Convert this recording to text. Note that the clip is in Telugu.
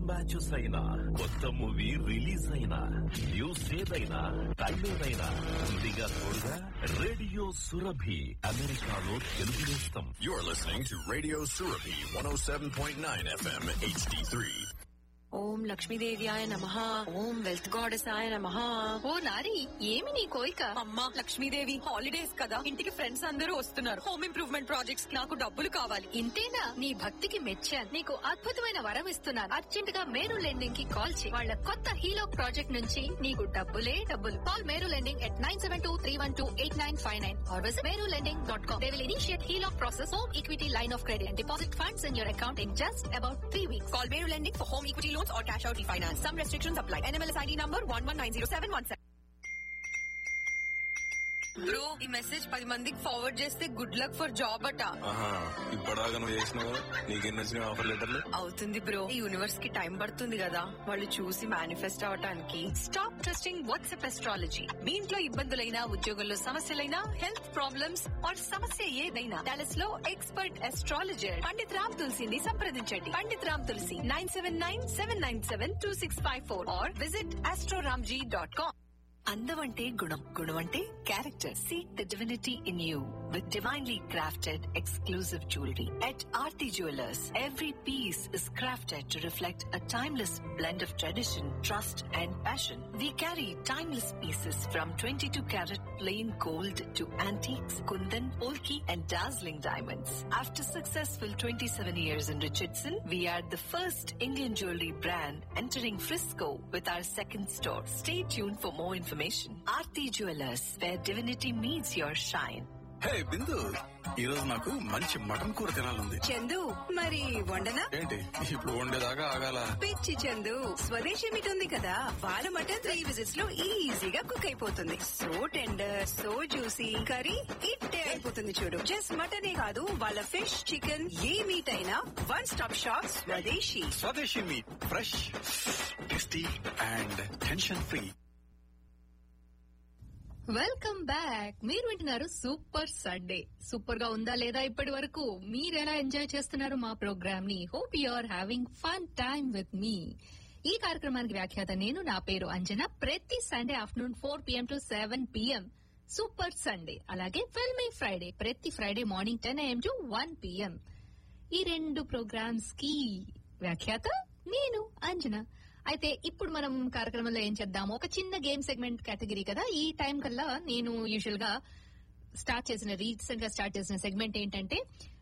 మ్యాచెస్ అయినా కొత్త మూవీ రిలీజ్ అయినా న్యూస్ ఏదైనా టైం ఏదైనా ముందుగా తోడుగా రేడియో సురభి అమెరికాలో తెలుగు నేస్తం You're listening to Radio Surabi 107.9 FM HD3. ఓం లక్ష్మీదేవ్యాయ నమ ఓం వెల్త్ గాడెసాయ నమ ఓ నారి ఏమి నీ కోరిక అమ్మా లక్ష్మీదేవి హాలిడేస్ కదా ఇంటికి ఫ్రెండ్స్ అందరూ వస్తున్నారు హోమ్ ఇంప్రూవ్మెంట్ ప్రాజెక్ట్స్ నాకు డబ్బులు కావాలి ఇంతేనా నీ భక్తికి మెచ్చాను నీకు అద్భుతమైన వరం ఇస్తున్నాను అర్జెంట్ గా మేరు లెండింగ్ కి కాల్ చేయి వాళ్ళ కొత్త హీలో ప్రాజెక్ట్ నుంచి నీకు డబ్బులే డబ్బులు call Meru lending at nine seven two three one two eight nine five nine or visit Meru lending dot com they will initiate హీలో process home equity line of credit deposit funds in your account in just about three weeks call Meru lending for home equity loans or cash out finance some restrictions apply NMLS ID number one one nine zero seven one seven బ్రో ఈ మెసేజ్ పది మందికి ఫార్వర్డ్ చేస్తే గుడ్ లక్ ఫర్ జాబ్ అట ఆహా ఇప్పటిదాకా నువ్వు చేసినావు నీకెన్ని వచ్చినాయి ఆఫర్ లెటర్లు అవుతుంది బ్రో ఈ యూనివర్స్ కి టైం పడుతుంది కదా వాళ్ళు చూసి మేనిఫెస్ట్ అవటానికి స్టాప్ ట్రస్టింగ్ వాట్సాప్ ఎస్ట్రాలజీ మీ ఇంట్లో ఇబ్బందులైనా ఉద్యోగంలో సమస్యలైనా హెల్త్ ప్రాబ్లమ్స్ ఆర్ సమస్య ఏదైనా డాలస్ లో ఎక్స్పర్ట్ ఎస్ట్రాలజర్ పండిత్ రామ్ తులసిని సంప్రదించండి Pandit Ram Tulasi nine seven nine seven nine seven two six five four or visit astroramji dot com అందం అంటే గుణం గుణం అంటే character seek the divinity in you with divinely crafted exclusive jewellery at Aarti jewellers every piece is crafted to reflect a timeless blend of tradition, trust, and passion. We carry timeless pieces from 22 carat plain gold to antiques, kundan, polki, and dazzling diamonds. After successful 27 years in Richardson, we are the first Indian jewelry brand entering Frisco with our second store. Stay tuned for more information. Aarti Jewelers, where divinity meets your shine. Hey Bindu ఈ రోజు నాకు మంచి మటన్ కూర తినాలంది చందు మరి వండనా ఏంటి ఇప్పుడు వండేదాకా ఆగాల పిచ్చి చందు స్వదేశీ మీట్ ఉంది కదా వాళ్ళ మటన్ త్రీ విజిట్స్ లో ఈజీగా కుక్ అయిపోతుంది so tender so juicy curry ఇట్టే అయిపోతుంది చూడు జస్ట్ మటనే కాదు వాళ్ళ ఫిష్ చికెన్ ఏ మీట్ అయినా one stop shop Swadeshi Swadeshi meat fresh tasty and tension free welcome back మీరు వింటున్నారు సూపర్ సండే సూపర్ గా ఉందా లేదా ఇప్పటి వరకు మీరు ఎలా ఎంజాయ్ చేస్తున్నారు మా ప్రోగ్రామ్ ని hope you are having fun time with మీ ఈ కార్యక్రమానికి వ్యాఖ్యాత నేను నా పేరు అంజన ప్రతి Sunday afternoon four PM to seven PM super Sunday అలాగే ఫిల్మీ ఫ్రైడే ప్రతి Friday morning ten AM to one PM ఈ రెండు ప్రోగ్రామ్స్ కి వ్యాఖ్యాత నేను అంజన అయితే ఇప్పుడు మనం కార్యక్రమంలో ఏం చేద్దాము ఒక చిన్న గేమ్ సెగ్మెంట్ కేటగిరీ కదా ఈ టైం కల్లా నేను యూజువల్ గా స్టార్ట్ చేసిన రీసెంట్ గా స్టార్ట్ చేసిన సెగ్మెంట్ ఏంటంటే